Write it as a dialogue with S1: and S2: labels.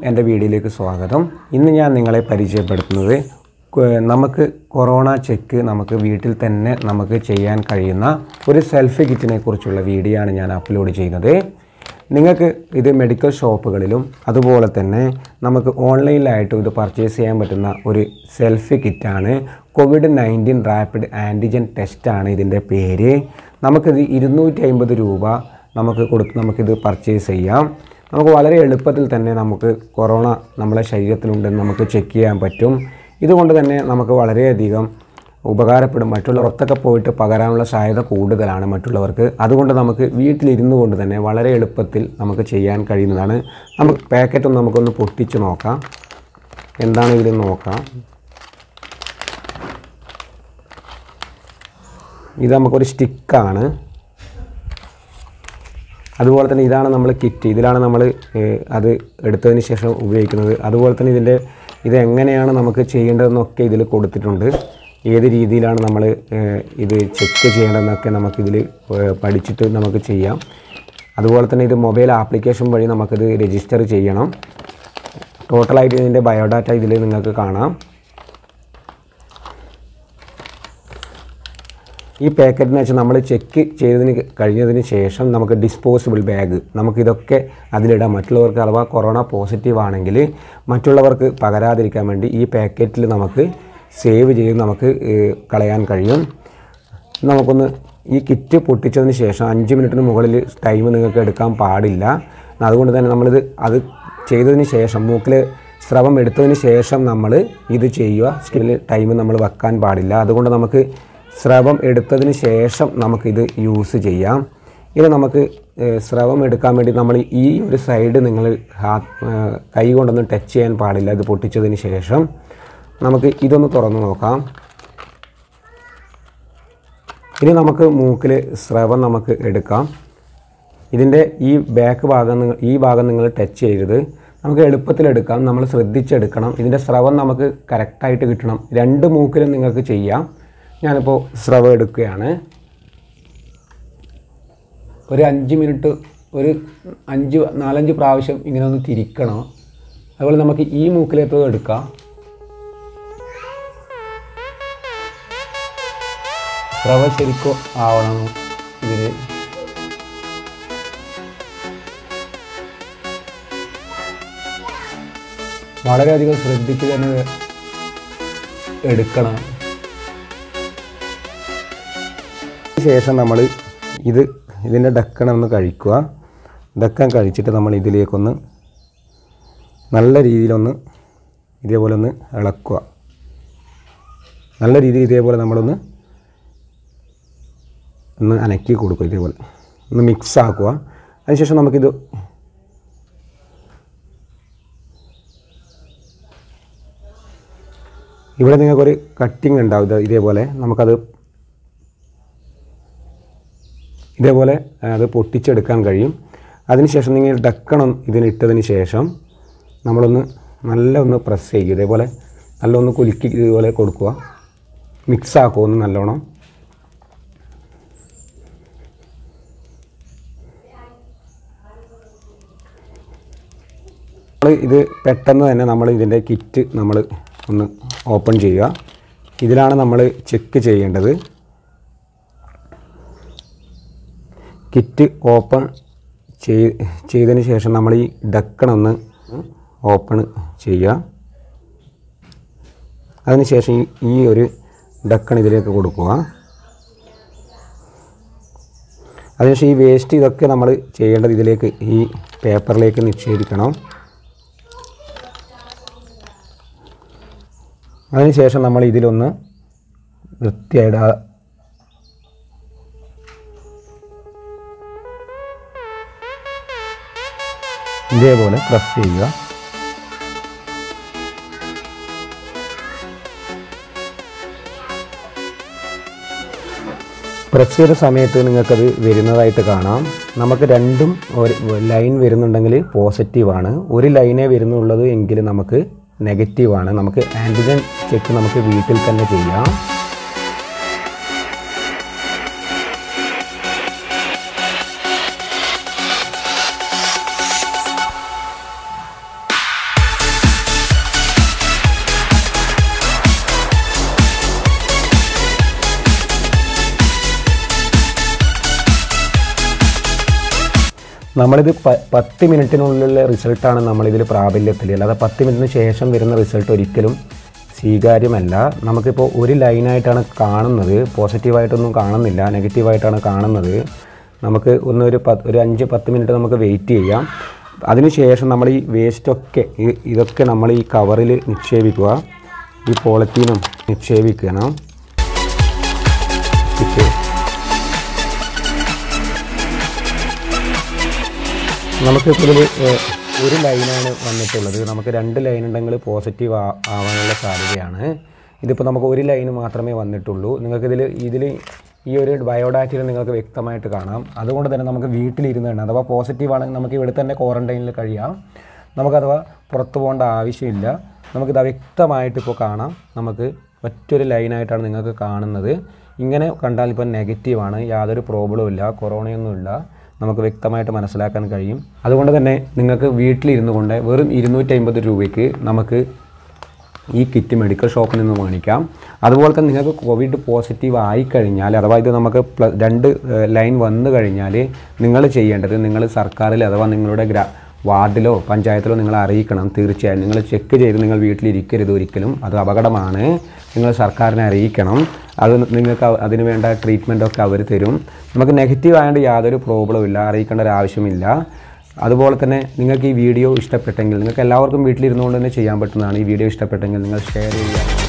S1: എൻ്റെ വീഡിയോയിലേക്ക് സ്വാഗതം ഇന്ന് ഞാൻ നിങ്ങളെ പരിചയപ്പെടുത്തുന്നത് കൊ- നമുക്ക് കൊറോണ ചെക്ക് നമുക്ക് വീട്ടിൽ തന്നെ നമുക്ക് ചെയ്യാൻ കഴിയുന്ന ഒരു സെൽഫി കിറ്റിനെ കുറിച്ചുള്ള വീഡിയോ ആണ് ഞാൻ അപ്ലോഡ് ചെയ്യുന്നത് നിങ്ങൾക്ക് ഇത് മെഡിക്കൽ ഷോപ്പുകളിലും അതുപോലെ തന്നെ നമുക്ക് ഓൺലൈനിലായിട്ടും ഇത് പർച്ചേസ് ചെയ്യാൻ പറ്റുന്ന ഒരു സെൽഫി കിറ്റാണ് കോവിഡ് നയൻറ്റീൻ റാപ്പിഡ് ആൻറ്റിജൻ ടെസ്റ്റാണ് ഇതിൻ്റെ പേര് നമുക്കിത് ഇരുന്നൂറ്റി അമ്പത് രൂപ നമുക്ക് കൊടുത്ത് നമുക്കിത് പർച്ചേസ് ചെയ്യാം നമുക്ക് വളരെ എളുപ്പത്തിൽ തന്നെ നമുക്ക് കൊറോണ നമ്മളെ ശരീരത്തിലുണ്ടെന്ന് നമുക്ക് ചെക്ക് ചെയ്യാൻ പറ്റും ഇതുകൊണ്ട് തന്നെ നമുക്ക് വളരെയധികം ഉപകാരപ്പെടും മറ്റുള്ളവർക്കൊക്കെ പോയിട്ട് പകരാനുള്ള സാധ്യത കൂടുതലാണ് മറ്റുള്ളവർക്ക് അതുകൊണ്ട് നമുക്ക് വീട്ടിലിരുന്നു കൊണ്ട് തന്നെ വളരെ എളുപ്പത്തിൽ നമുക്ക് ചെയ്യാൻ കഴിയുന്നതാണ് നമുക്ക് പാക്കറ്റ് നമുക്കൊന്ന് പൊട്ടിച്ച് നോക്കാം എന്താണ് ഇതിൽ നോക്കാം ഇത് നമുക്കൊരു സ്റ്റിക്കാണ് അതുപോലെ തന്നെ ഇതാണ് നമ്മൾ കിറ്റ് ഇതിലാണ് നമ്മൾ ഏഹ്, അത് എടുത്തതിന് ശേഷം ഉപയോഗിക്കുന്നത് അതുപോലെ തന്നെ ഇതിൻ്റെ ഇത് എങ്ങനെയാണ് നമുക്ക് ചെയ്യേണ്ടതെന്നൊക്കെ ഇതിൽ കൊടുത്തിട്ടുണ്ട് ഏത് രീതിയിലാണ് നമ്മൾ ഏഹ്, ഇത് ചെക്ക് ചെയ്യേണ്ടതെന്നൊക്കെ നമുക്കിതിൽ ഏഹ്, പഠിച്ചിട്ട് നമുക്ക് ചെയ്യാം അതുപോലെ തന്നെ ഇത് മൊബൈൽ ആപ്ലിക്കേഷൻ വഴി നമുക്കിത് രജിസ്റ്റർ ചെയ്യണം ടോട്ടലായിട്ട് ഇതിൻ്റെ ബയോഡാറ്റ ഇതിൽ നിങ്ങൾക്ക് കാണാം ഈ പാക്കറ്റിന് വെച്ചാൽ നമ്മൾ ചെക്ക് ചെയ്തതിന് കഴിഞ്ഞതിന് ശേഷം നമുക്ക് ഡിസ്പോസിബിൾ ബാഗ് നമുക്കിതൊക്കെ അതിലിടാം മറ്റുള്ളവർക്ക് അഥവാ കൊറോണ പോസിറ്റീവ് ആണെങ്കിൽ മറ്റുള്ളവർക്ക് പകരാതിരിക്കാൻ വേണ്ടി ഈ പാക്കറ്റിൽ നമുക്ക് സേവ് ചെയ്ത് നമുക്ക് ഏഹ്, കളയാൻ കഴിയും നമുക്കൊന്ന് ഈ കിറ്റ് പൊട്ടിച്ചതിന് ശേഷം അഞ്ച് മിനിറ്റിന് മുകളിൽ ടൈം നിങ്ങൾക്ക് എടുക്കാൻ പാടില്ല അതുകൊണ്ട് തന്നെ നമ്മളിത് അത് ചെയ്തതിന് ശേഷം മൂക്കിൽ സ്രവം എടുത്തതിന് ശേഷം നമ്മൾ ഇത് ചെയ്യുക സ്കിന്നിൽ ടൈം നമ്മൾ വെക്കാൻ പാടില്ല അതുകൊണ്ട് നമുക്ക് സ്രവം എടുത്തതിന് ശേഷം നമുക്കിത് യൂസ് ചെയ്യാം ഇത് നമുക്ക് ഏഹ്, സ്രവം എടുക്കാൻ വേണ്ടി നമ്മൾ ഈ ഒരു സൈഡ് നിങ്ങൾ ഹാ- ഏഹ്, കൈ കൊണ്ടൊന്നും ടച്ച് ചെയ്യാൻ പാടില്ല ഇത് പൊട്ടിച്ചതിന് ശേഷം നമുക്ക് ഇതൊന്ന് തുറന്ന് നോക്കാം ഇനി നമുക്ക് മൂക്കിൽ സ്രവം നമുക്ക് എടുക്കാം ഇതിൻ്റെ ഈ ബാക്ക് ഭാഗം നിങ്ങൾ ഈ ഭാഗം നിങ്ങൾ ടച്ച് ചെയ്യരുത് നമുക്ക് എളുപ്പത്തിൽ എടുക്കാം നമ്മൾ ശ്രദ്ധിച്ചെടുക്കണം ഇതിൻ്റെ സ്രവം നമുക്ക് കറക്റ്റായിട്ട് കിട്ടണം രണ്ട് മൂക്കിലും നിങ്ങൾക്ക് ചെയ്യാം ഞാനിപ്പോൾ സ്രവം എടുക്കുകയാണ് ഒരു അഞ്ച് മിനിറ്റ് ഒരു അഞ്ച് നാലഞ്ച് പ്രാവശ്യം ഇങ്ങനെ ഒന്ന് തിരിക്കണം അതുപോലെ നമുക്ക് ഈ മൂക്കിലേത്തത് എടുക്കാം സ്രവം ശരിക്കും ആവണം ഇതിൽ വളരെയധികം ശ്രദ്ധിച്ച് തന്നെ എടുക്കണം ശേഷം നമ്മൾ ഇത് ഇതിൻ്റെ ഡക്കണം ഒന്ന് കഴിക്കുക ഡക്കൻ കഴിച്ചിട്ട് നമ്മൾ ഇതിലേക്കൊന്ന് നല്ല രീതിയിലൊന്ന് ഇതേപോലെ ഒന്ന് ഇളക്കുക നല്ല രീതിയിൽ ഇതേപോലെ നമ്മളൊന്ന് ഒന്ന് അനക്കി കൊടുക്കുക ഇതേപോലെ ഒന്ന് മിക്സ് ആക്കുക അതിനുശേഷം നമുക്കിത് ഇവിടെ നിങ്ങൾക്കൊരു കട്ടിങ് ഉണ്ടാവും ഇത് ഇതേപോലെ നമുക്കത് ഇതേപോലെ അത് പൊട്ടിച്ചെടുക്കാൻ കഴിയും അതിനുശേഷം നിങ്ങൾ ഡക്കണം ഇതിനിട്ടതിന് ശേഷം നമ്മളൊന്ന് നല്ല ഒന്ന് പ്രസ് ചെയ്യുക ഇതേപോലെ നല്ല ഒന്ന് കുലുക്കി ഇതുപോലെ കൊടുക്കുക മിക്സ് ആക്കുക ഒന്ന് നല്ലോണം നമ്മൾ ഇത് പെട്ടെന്ന് തന്നെ നമ്മൾ ഇതിൻ്റെ കിറ്റ് നമ്മൾ ഒന്ന് ഓപ്പൺ ചെയ്യുക ഇതിലാണ് നമ്മൾ ചെക്ക് ചെയ്യേണ്ടത് കിറ്റ് ഓപ്പൺ ചെയ് ചെയ്തതിന് ശേഷം നമ്മൾ ഈ ഡക്കണൊന്ന് ഓപ്പൺ ചെയ്യുക അതിനുശേഷം ഈ- ഈ ഒരു ഡക്കൺ ഇതിലേക്ക് കൊടുക്കുക അതിനുശേഷം ഈ വേസ്റ്റ് ഇതൊക്കെ നമ്മൾ ചെയ്യേണ്ടത് ഇതിലേക്ക് ഈ പേപ്പറിലേക്ക് നിക്ഷേപിക്കണം അതിനുശേഷം നമ്മൾ ഇതിലൊന്ന് വൃത്തിയായിട്ട് ആ- ഇതേപോലെ പ്രസ് ചെയ്യുക പ്രസ് ചെയ്ത സമയത്ത് നിങ്ങൾക്കത് വരുന്നതായിട്ട് കാണാം നമുക്ക് രണ്ടും ഒരു ലൈൻ വരുന്നുണ്ടെങ്കിൽ പോസിറ്റീവാണ് ഒരു ലൈനേ വരുന്നുള്ളത് എങ്കിൽ നമുക്ക് നെഗറ്റീവാണ് നമുക്ക് ആൻറ്റിജൻ ചെക്ക് നമുക്ക് വീട്ടിൽ തന്നെ ചെയ്യാം നമ്മളിത് പ പത്ത് മിനിറ്റിനുള്ളിലുള്ള റിസൾട്ടാണ് നമ്മളിതിൽ പ്രാബല്യത്തിൽ അല്ലാതെ പത്ത് മിനിറ്റിന് ശേഷം വരുന്ന റിസൾട്ട് ഒരിക്കലും സ്വീകാര്യമല്ല നമുക്കിപ്പോൾ ഒരു ലൈനായിട്ടാണ് കാണുന്നത് പോസിറ്റീവായിട്ടൊന്നും കാണുന്നില്ല നെഗറ്റീവായിട്ടാണ് കാണുന്നത് നമുക്ക് ഒന്ന് ഒരു പത്ത് ഒരു അഞ്ച് പത്ത് മിനിറ്റ് നമുക്ക് വെയിറ്റ് ചെയ്യാം അതിനുശേഷം നമ്മൾ ഈ വേസ്റ്റൊക്കെ ഈ- ഇതൊക്കെ നമ്മൾ ഈ കവറിൽ നിക്ഷേപിക്കുക ഈ പോളിത്തീനും നിക്ഷേപിക്കണം ഇട്ട് നമുക്കിപ്പോൾ ഇതിൽ ഒരു ലൈനാണ് വന്നിട്ടുള്ളത് നമുക്ക് രണ്ട് ലൈൻ ഉണ്ടെങ്കിൽ പോസിറ്റീവ് ആ ആവാനുള്ള സാധ്യതയാണ് ഇതിപ്പോൾ നമുക്ക് ഒരു ലൈൻ മാത്രമേ വന്നിട്ടുള്ളൂ നിങ്ങൾക്കിതിൽ ഇതിൽ ഈ ഒരു ബയോഡാറ്റയിൽ നിങ്ങൾക്ക് വ്യക്തമായിട്ട് കാണാം അതുകൊണ്ട് തന്നെ നമുക്ക് വീട്ടിലിരുന്ന് തന്നെ അഥവാ പോസിറ്റീവ് ആണെങ്കിൽ നമുക്ക് ഇവിടെ തന്നെ ക്വാറൻറ്റൈനിൽ കഴിയാം നമുക്ക് അഥവാ പുറത്തു പോകേണ്ട ആവശ്യമില്ല നമുക്കിത് വ്യക്തമായിട്ട് ഇപ്പോൾ കാണാം നമുക്ക് ഒറ്റൊരു ലൈനായിട്ടാണ് നിങ്ങൾക്ക് കാണുന്നത് ഇങ്ങനെ കണ്ടാൽ ഇപ്പോൾ നെഗറ്റീവാണ് യാതൊരു പ്രോബ്ലവും ഇല്ല കൊറോണയൊന്നുമില്ല നമുക്ക് വ്യക്തമായിട്ട് മനസ്സിലാക്കാൻ കഴിയും അതുകൊണ്ട് തന്നെ നിങ്ങൾക്ക് വീട്ടിലിരുന്നു കൊണ്ട് വെറും ഇരുന്നൂറ്റി അമ്പത് രൂപയ്ക്ക് നമുക്ക് ഈ കിറ്റ് മെഡിക്കൽ ഷോപ്പിൽ നിന്ന് വാങ്ങിക്കാം അതുപോലെ തന്നെ നിങ്ങൾക്ക് കോവിഡ് പോസിറ്റീവ് ആയിക്കഴിഞ്ഞാൽ അഥവാ ഇത് നമുക്ക് പ്ല രണ്ട് ഏഹ്, ലൈൻ വന്നു കഴിഞ്ഞാൽ നിങ്ങൾ ചെയ്യേണ്ടത് നിങ്ങൾ സർക്കാരിൽ അഥവാ നിങ്ങളുടെ ഗ്രാ വാർഡിലോ പഞ്ചായത്തിലോ നിങ്ങൾ അറിയിക്കണം തീർച്ചയായും നിങ്ങൾ ചെക്ക് ചെയ്ത് നിങ്ങൾ വീട്ടിലിരിക്കരുത് ഒരിക്കലും അത് അപകടമാണ് നിങ്ങൾ സർക്കാരിനെ അറിയിക്കണം അത് നിങ്ങൾക്ക് അവ- അതിന് വേണ്ട ട്രീറ്റ്മെൻറ്റൊക്കെ അവർ തരും നമുക്ക് നെഗറ്റീവ് ആയതുകൊണ്ട് യാതൊരു പ്രോബ്ലവും ഇല്ല അറിയിക്കേണ്ട ഒരു ആവശ്യമില്ല അതുപോലെ തന്നെ നിങ്ങൾക്ക് ഈ വീഡിയോ ഇഷ്ടപ്പെട്ടെങ്കിൽ നിങ്ങൾക്ക് എല്ലാവർക്കും വീട്ടിലിരുന്നുകൊണ്ട് തന്നെ ചെയ്യാൻ പറ്റുന്നതാണ് ഈ വീഡിയോ ഇഷ്ടപ്പെട്ടെങ്കിൽ നിങ്ങൾ ഷെയർ ചെയ്യുക